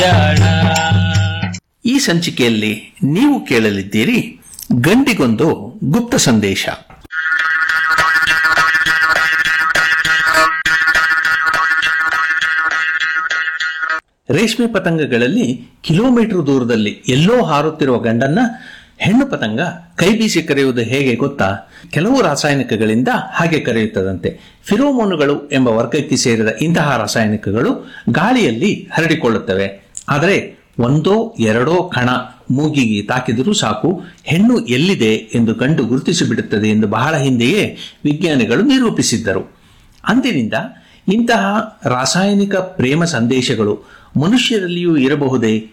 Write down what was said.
ಈ ಸಂಚಿಕೆಯಲ್ಲಿ ನೀವು ಕೇಳಲಿದ್ದೀರಿ ಗಂಡಿಗೊಂದು ಗುಪ್ತ ಸಂದೇಶ ರೇಷ್ಮೆ ಪತಂಗಗಳಲ್ಲಿ ಕಿಲೋಮೀಟರ್ ದೂರದಲ್ಲಿ ಎಲ್ಲೋ ಹಾರುತ್ತಿರುವ ಗಂಡನ್ನ ಹೆಣ್ಣು ಪತಂಗ ಕೈ ಬೀಸಿ ಕರೆಯುವುದು ಹೇಗೆ ಗೊತ್ತಾ ಕೆಲವು ರಾಸಾಯನಿಕಗಳಿಂದ ಹಾಗೆ ಕರೆಯುತ್ತದಂತೆ ಫಿರೋಮೋನುಗಳು ಎಂಬ ವರ್ಗಕ್ಕೆ ಸೇರಿದ ಇಂತಹ ರಾಸಾಯನಿಕಗಳು ಗಾಳಿಯಲ್ಲಿ ಹರಡಿಕೊಳ್ಳುತ್ತವೆ ಆದರೆ ಒಂದೋ ಎರಡೋ ಕಣ ಮೂಗಿಗೆ ತಾಕಿದರೂ ಸಾಕು ಹೆಣ್ಣು ಎಲ್ಲಿದೆ ಎಂದು ಕಂಡು ಗುರುತಿಸಿ ಬಿಡುತ್ತದೆ ಎಂದು ಬಹಳ ಹಿಂದೆಯೇ ವಿಜ್ಞಾನಿಗಳು ನಿರೂಪಿಸಿದ್ದರು ಅಂದಿನಿಂದ ಇಂತಹ ರಾಸಾಯನಿಕ ಪ್ರೇಮ ಸಂದೇಶಗಳು ಮನುಷ್ಯರಲ್ಲಿಯೂ ಇರಬಹುದೇ